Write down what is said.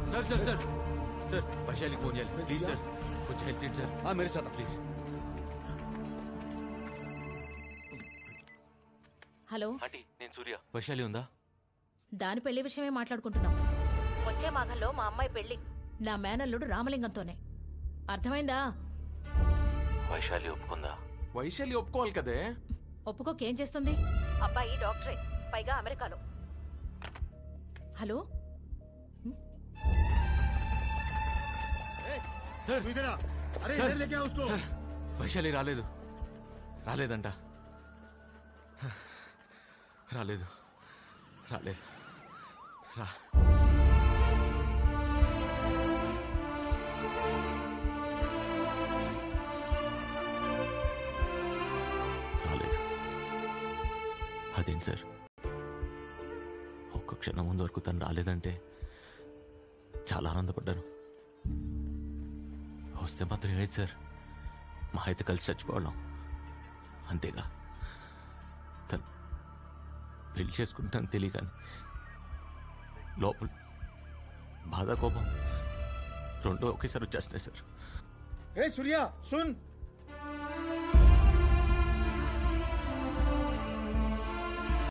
Sir sir sir sir వైశాలికి phone చేయాలి please sir కొంచెం హెల్ప్ చేయండి సార్ हाँ मेरे साथ आओ। ప్లీజ్ హలో ఆంటీ నేను సూర్య వైశాలి ఉందా దాని పెళ్లి విషయమే మాట్లాడుకుంటున్నాం వచ్చే మాఘంలో మా అమ్మాయి పెళ్లి నా మేనల్లుడు రామలింగంతోనే అర్థమైందా వైశాలి ఒప్పుకుందా వైశాలి ఒప్పుకోవాలి కదే ఒప్పుకోకేం చేస్తుంది అబ్బాయి డాక్టరే పైగా అమెరికాలో హలో సార్ तू इधर आ अरे सर, इधर लेके आओ उसको సార్ వైశాలి రాలేదు రాలేదంట రాలేదు రాలేదు రా రాలేదు అదేంటి సార్ ఒక్క క్షణం ముందు వరకు తను రాలేదంటే చాలా ఆనందపడ్డాను వస్తే మాత్రం ఏమైంది సార్ మా అయితే కలిసి చచ్చిపోవడం అంతేగా తను పెళ్లి చేసుకుంటాను తెలియగాని లోపల బాధ కోపం రెండో ఒకేసారి వచ్చేస్తున్నాయి సార్ ए सूर्या सुन